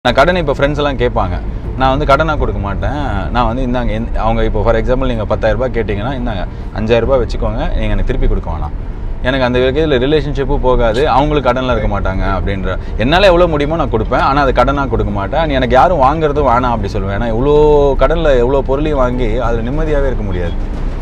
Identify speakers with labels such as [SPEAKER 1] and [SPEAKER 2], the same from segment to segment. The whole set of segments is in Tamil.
[SPEAKER 1] நான் கடன் இப்போ ஃப்ரெண்ட்ஸ் எல்லாம் கேட்பாங்க நான் வந்து கடனாக கொடுக்க மாட்டேன் நான் வந்து இந்தாங்க இந்த- அவங்க இப்போ ஃபார் எக்ஸாம்பிள் நீங்கள் பத்தாயிரரூபா கேட்டிங்கன்னா இந்தாங்க அஞ்சாயிரரூபா வச்சுக்கோங்க நீங்கள் எனக்கு திருப்பி கொடுக்க வேணாம் எனக்கு அந்த வகையில் ரிலேஷன்ஷிப்பும் போகாது அவங்களுக்கு கடனில் இருக்க மாட்டாங்க அப்படின்ற என்னால் எவ்வளோ முடியுமோ நான் கொடுப்பேன் ஆனால் அது கடனாக கொடுக்க மாட்டேன் எனக்கு யாரும் வாங்குறதும் வேணாம் அப்படி சொல்லுவேன் ஏன்னா இவ்வளோ கடனில் எவ்வளோ பொருளையும் வாங்கி அதில் நிம்மதியாகவே இருக்க முடியாது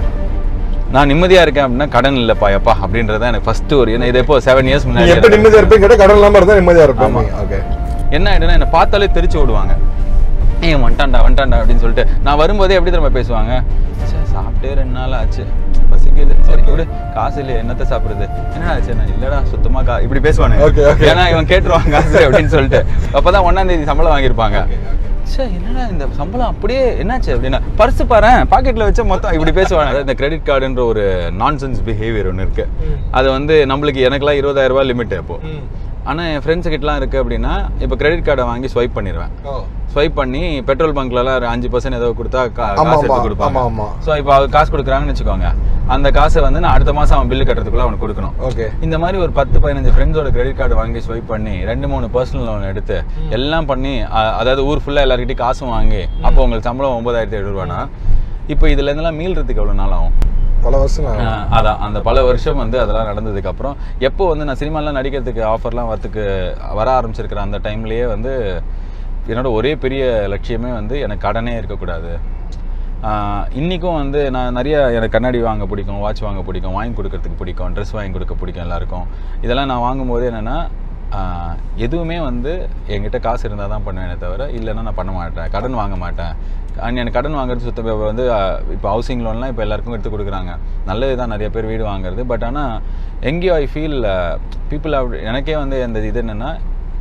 [SPEAKER 1] நான் நிம்மதியாக இருக்கேன் அப்படின்னா கடன் இல்லைப்பா எப்பா அப்படின்றத எனக்கு ஃபஸ்ட்டு ஒரு ஏன்னா இது எப்போ செவன் இயர்ஸ்
[SPEAKER 2] நீங்க எப்ப
[SPEAKER 1] முன்னாடி
[SPEAKER 2] நிம்மதியா இருப்பீங்க கேட்டா கடன் இல்லாம இருந்தா நிம்மதியா
[SPEAKER 1] ஆமா.
[SPEAKER 2] இருப்பாங்க ஓகே
[SPEAKER 1] என்ன ஆயிடுனா என்னை பார்த்தாலே தெரிச்சு விடுவாங்க ஏய் வந்துட்டான்டா வந்துட்டான்டா அப்படின்னு சொல்லிட்டு நான் வரும்போதே எப்படி திரும்ப பேசுவாங்க சே சாப்பிட்டே ரெண்டு நாள் ஆச்சு பசிக்குது சரி விடு காசு இல்லையே என்னத்த சாப்பிடுறது என்ன ஆச்சு நான் இல்லடா சுத்தமா கா இப்படி பேசுவானுங்க
[SPEAKER 2] Okay, okay.
[SPEAKER 1] ஏன்னா இவன் கேட்டுருவாங்க காசு அப்படின்னு சொல்லிட்டு அப்பதான் ஒன்னாம் தேதி சம்பளம் வாங்கியிருப்பாங்க சே என்னடா இந்த சம்பளம் அப்படியே என்னாச்சு அப்படின்னா பர்ஸ் பாரு பாக்கெட்ல வச்ச மொத்தம் இப்படி பேசுவாங்க அதாவது இந்த கிரெடிட் கார்டுன்ற ஒரு நான்சென்ஸ் பிஹேவியர் ஒன்று இருக்கு அது வந்து நம்மளுக்கு எனக்குலாம் இருபதாயிரம் ரூபாய் லிமிட் அப்போ ஆனால் என் ஃப்ரெண்ட்ஸு கிட்டலாம் இருக்குது அப்படின்னா இப்போ கிரெடிட் கார்டை வாங்கி ஸ்வைப் பண்ணிடுவேன் ஸ்வைப் பண்ணி பெட்ரோல் பங்க்லலாம் ஒரு அஞ்சு பர்சன்ட் ஏதோ கொடுத்தா கா-
[SPEAKER 2] ஆமா,
[SPEAKER 1] காசு எடுத்து
[SPEAKER 2] ஆமா,
[SPEAKER 1] கொடுப்பாங்க
[SPEAKER 2] ஆமா, ஆமா.
[SPEAKER 1] ஸோ இப்போ அவர் காசு கொடுக்குறாங்கன்னு வச்சுக்கோங்க அந்த காசை வந்து நான் அடுத்த மாதம் அவன் பில்லு கட்டுறதுக்குள்ள அவனுக்கு கொடுக்கணும்
[SPEAKER 2] ஓகே
[SPEAKER 1] இந்த மாதிரி ஒரு பத்து பதினஞ்சு ஃப்ரெண்ட்ஸோட கிரெடிட் கார்டு வாங்கி ஸ்வைப் பண்ணி ரெண்டு மூணு பர்சனல் லோன் எடுத்து எல்லாம் பண்ணி அ- அதாவது ஊர் ஃபுல்லாக எல்லாருக்கிட்டையும் காசும் வாங்கி அப்போ உங்களுக்கு சம்பளம் ஒன்பதாயிரத்தி எழுநூறுவானா இப்போ இதுல இருந்தெல்லாம் மீள்றதுக்கு எவ்வளோ நாள் ஆகும்
[SPEAKER 2] பல வருஷம் நான்
[SPEAKER 1] ஆஹ் அதான் அந்த பல வருஷம் வந்து அதெல்லாம் நடந்ததுக்கு அப்புறம் எப்போ வந்து நான் சினிமாலாம் நடிக்கிறதுக்கு ஆஃபர்லாம் வரத்துக்கு வர ஆரம்பிச்சிருக்கிற அந்த டைம்லயே வந்து என்னோட ஒரே பெரிய லட்சியமே வந்து எனக்கு கடனே இருக்கக்கூடாது ஆஹ் இன்னிக்கும் வந்து நான் நிறைய எனக்கு கண்ணாடி வாங்க பிடிக்கும் வாட்ச் வாங்க பிடிக்கும் வாங்கி கொடுக்கறதுக்கு பிடிக்கும் ட்ரெஸ் வாங்கி கொடுக்க பிடிக்கும் எல்லாருக்கும் இதெல்லாம் நான் வாங்கும்போது என்னென்னா எதுவுமே வந்து என்கிட்ட காசு இருந்தால் தான் பண்ணுவேனே தவிர இல்லைன்னா நான் பண்ண மாட்டேன் கடன் வாங்க மாட்டேன் அண்ட் எனக்கு கடன் வாங்குறது சுத்த இப்ப வந்து இப்போ ஹவுசிங் லோன்லாம் இப்போ எல்லாருக்கும் எடுத்து கொடுக்குறாங்க நல்லது தான் நிறைய பேர் வீடு வாங்குறது பட் ஆனால் எங்கேயோ ஐ ஃபீல் பீப்புள் எனக்கே வந்து அந்த இது என்னென்னா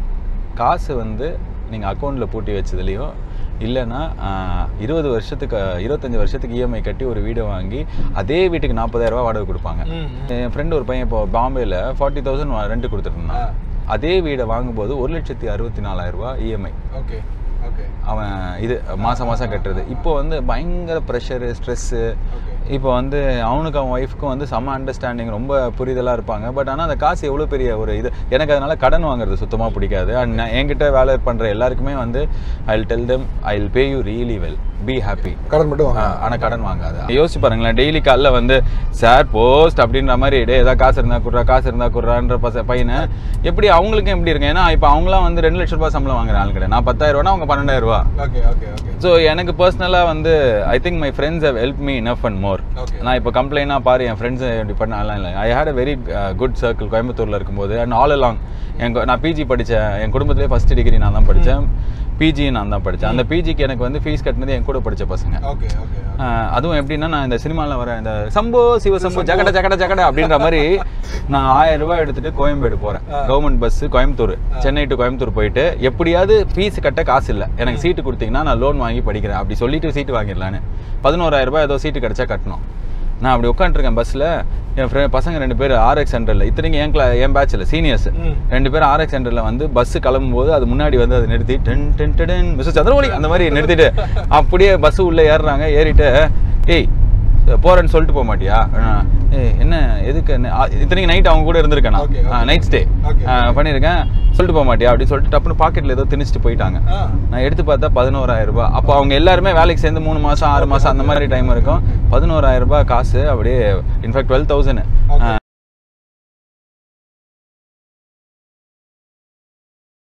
[SPEAKER 1] காசு வந்து நீங்கள் அக்கௌண்ட்டில் பூட்டி வச்சதுலேயோ இல்லைன்னா ஆஹ், இருபது வருஷத்துக்கு இருபத்தஞ்சி வருஷத்துக்கு இஎம்ஐ கட்டி ஒரு வீடை வாங்கி அதே வீட்டுக்கு 40000 ரூபாய் வாடகை கொடுப்பாங்க என் ஃப்ரெண்டு ஒரு பையன் இப்போ பாம்பேல ஃபார்ட்டி தௌசண்ட் ரெண்ட் கொடுத்துருந்தான் அதே வீடை வாங்கும்போது ஒரு லட்சத்தி அறுபத்தி நாலாயிரம் ரூபாய் இஎம்ஐ
[SPEAKER 2] ஓகே ஓகே
[SPEAKER 1] அவன் இது மாதம் மாதம் கட்டுறது இப்போ வந்து பயங்கர ப்ரெஷரு ஸ்ட்ரெஸ்ஸு இப்போ வந்து அவனுக்கு அவன் ஒய்ஃப்க்கும் வந்து செம்ம அண்டர்ஸ்டாண்டிங் ரொம்ப புரிதலாக இருப்பாங்க பட் ஆனால் அந்த காசு எவ்வளோ பெரிய ஒரு இது எனக்கு அதனால கடன் வாங்குறது சுத்தமாக பிடிக்காது அண்ட் நான் என்கிட்ட வேலை பண்ணுற எல்லாருக்குமே வந்து I will tell them I will pay you really well be happy
[SPEAKER 2] கடன் மட்டும் வாங்க
[SPEAKER 1] ஆனால் கடன் வாங்காது யோசிச்சு பாருங்களேன் டெய்லி காலைல வந்து சார் போஸ்ட் அப்படின்ற மாதிரி டே ஏதாவது காசு இருந்தா குடுறா காசு இருந்தா குடுறான்ற பச பையனை எப்படி அவங்களுக்கும் எப்படி இருக்கு ஏன்னா இப்போ அவங்களாம் வந்து ரெண்டு லட்ச ரூபாய் சம்பளம் வாங்குற ஆள் கிடையாது நான் பத்தாயிரம் ரூபா அவங்க பன்னெண்டாயிரம் ரூபா
[SPEAKER 2] ஓகே ஓகே ஓகே
[SPEAKER 1] ஸோ எனக்கு பர்சனலாக வந்து I think my friends have help me enough and more
[SPEAKER 2] Okay.
[SPEAKER 1] நான் இப்போ கம்ப்ளைண்டாக பாரு என் ஃப்ரெண்ட்ஸ் இப்படி பண்ணலாம் இல்லை I had a very good circle கோயம்புத்தூரில் இருக்கும்போது அண்ட் ஆல் அலாங் என் கொ- நான் பிஜி படித்தேன் என் குடும்பத்திலே ஃபஸ்ட் டிகிரி நான் தான் படித்தேன் பிஜி நான் தான் படித்தேன் அந்த பிஜிக்கு எனக்கு வந்து ஃபீஸ் கட்டினது என் கூட படித்த பசங்க
[SPEAKER 2] ஓகே ஓகே
[SPEAKER 1] ஆஹ் அதுவும் எப்படின்னா நான் இந்த சினிமாவில் வர இந்த சம்போ சிவசம்போ ஜகட ஜகட ஜகட அப்படின்ற மாதிரி நான் ஆயிரம் ரூபாய் எடுத்துட்டு கோயம்பேடு போறேன் government bus Coimbatore Chennai to Coimbatore போயிட்டு எப்படியாவது ஃபீஸ் கட்ட காசு இல்லை எனக்கு சீட்டு கொடுத்தீங்கன்னா நான் லோன் வாங்கி படிக்கிறேன் அப்படி சொல்லிட்டு சீட்டு வாங்கிடலான்னு பதினோராயிரம் ரூபாய் ஏதோ சீட்டு கிடைச்சா கட்டணும் நான் அப்படி உட்காந்துருக்கேன் பஸ்ஸில் என் ஃப்ரெண்ட் பசங்க ரெண்டு பேர் ஆர்எக்ஸ் சென்டரில் இத்தனைக்கும் என் கிளா என் பேட்சில் சீனியர்ஸ்
[SPEAKER 2] ம்.
[SPEAKER 1] ரெண்டு பேரும் ஆர்எக்ஸ் சென்டரில் வந்து பஸ் கிளம்பும்போது அது முன்னாடி வந்து அதை நிறுத்தி ten ten ten mister Chandramozhi அந்த மாதிரி நிறுத்திட்டு அப்படியே பஸ் உள்ளே ஏறுறாங்க ஏறிட்டு ஏய் போறேன்னு சொல்லிட்டு போக மாட்டியா அஹ், ஏய் என்ன எதுக்கு என்ன ஆ, இத்தனைக்கு நைட் அவங்க கூட இருந்திருக்கேன்
[SPEAKER 2] Okay, okay.
[SPEAKER 1] நான் நைட் ஸ்டே
[SPEAKER 2] Okay,
[SPEAKER 1] பண்ணியிருக்கேன் சொல்லிட்டு போக மாட்டியா அப்படின்னு சொல்லிட்டு டப்புனு பாக்கெட்டில் ஏதோ திணிச்சிட்டு போயிட்டாங்க
[SPEAKER 2] ஆ
[SPEAKER 1] நான் எடுத்து பார்த்தா பதினோராயிரம் ரூபாய் அப்போ அவங்க எல்லாருமே வேலைக்கு சேர்ந்து மூணு மாசம் ஆறு மாசம் அந்த மாதிரி டைம் இருக்கும் பதினோராயிரம் ரூபாய் காசு அப்படியே இன்ஃபேக்ட் டுவெல் தௌசண்ட்